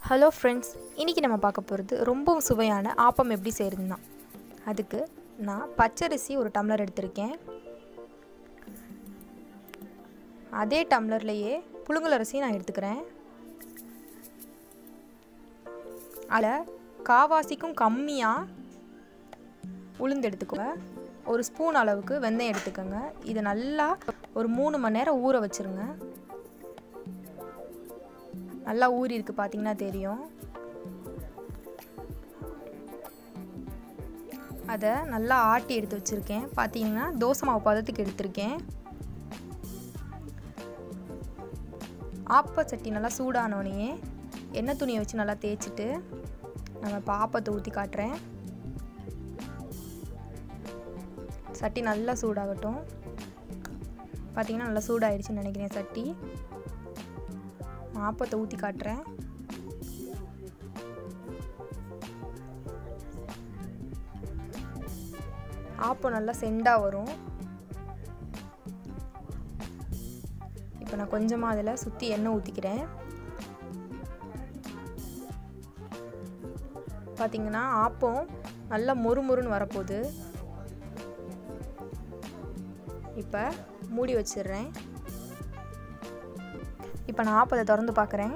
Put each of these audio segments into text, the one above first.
hello friends இன்றைக்கி நம்ம பார்க்க போகிறது ரொம்பவும் சுவையான ஆப்பம் எப்படி செய்கிறதுன்னு தான் அதுக்கு நான் பச்சரிசி ஒரு டம்ளர் எடுத்திருக்கேன் அதே டம்ளர்லேயே புழுங்கல் அரிசி நான் எடுத்துக்கிறேன் அதில் காவாசிக்கும் கம்மியாக உளுந்து எடுத்துக்கோங்க ஒரு ஸ்பூன் அளவுக்கு வெந்தயம் எடுத்துக்கோங்க இதை நல்லா ஒரு மூணு மணி நேரம் ஊற வச்சுருங்க நல்லா ஊறி இருக்கு பார்த்தீங்கன்னா தெரியும் அதை நல்லா ஆட்டி எடுத்து வச்சுருக்கேன் பார்த்தீங்கன்னா தோசை மாவு பதத்துக்கு எடுத்திருக்கேன் ஆப்ப சட்டி நல்லா சூடானோடனே எண்ணெய் துணியை வச்சு நல்லா தேய்ச்சிட்டு நம்ம இப்போ ஆப்பத்தை ஊற்றி காட்டுறேன் சட்டி நல்லா சூடாகட்டும் பார்த்தீங்கன்னா நல்லா சூடாயிடுச்சுன்னு நினைக்கிறேன் சட்டி ஆப்பத்தை ஊற்றி காட்டுறேன் ஆப்பம் நல்லா செண்டாக வரும் இப்போ நான் கொஞ்சமாக அதில் சுற்றி எண்ணெய் ஊற்றிக்கிறேன் பார்த்தீங்கன்னா ஆப்பம் நல்லா மொறு மொறுன்னு வரப்போகுது இப்போ மூடி வச்சிடுறேன் இப்போ நான் ஆப்பத்தை திறந்து பார்க்குறேன்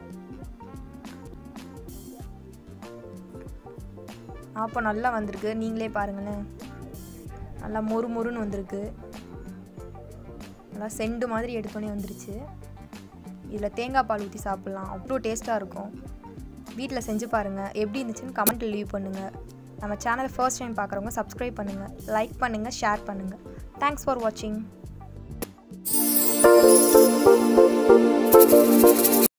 ஆப்பம் நல்லா வந்திருக்கு நீங்களே பாருங்களேன் நல்லா மொறு மொறுன்னு வந்திருக்கு நல்லா செண்டு மாதிரி எடுத்தோன்னே வந்துருச்சு இதில் தேங்காய் பால் ஊற்றி சாப்பிட்லாம் அவ்வளோ டேஸ்ட்டாக இருக்கும் வீட்டில் செஞ்சு பாருங்கள் எப்படி இருந்துச்சுன்னு கமெண்ட்டில் லீவ் பண்ணுங்கள் நம்ம சேனல் ஃபர்ஸ்ட் டைம் பார்க்குறவங்க சப்ஸ்கிரைப் பண்ணுங்கள் லைக் பண்ணுங்கள் ஷேர் பண்ணுங்கள் தேங்க்ஸ் ஃபார் வாட்சிங்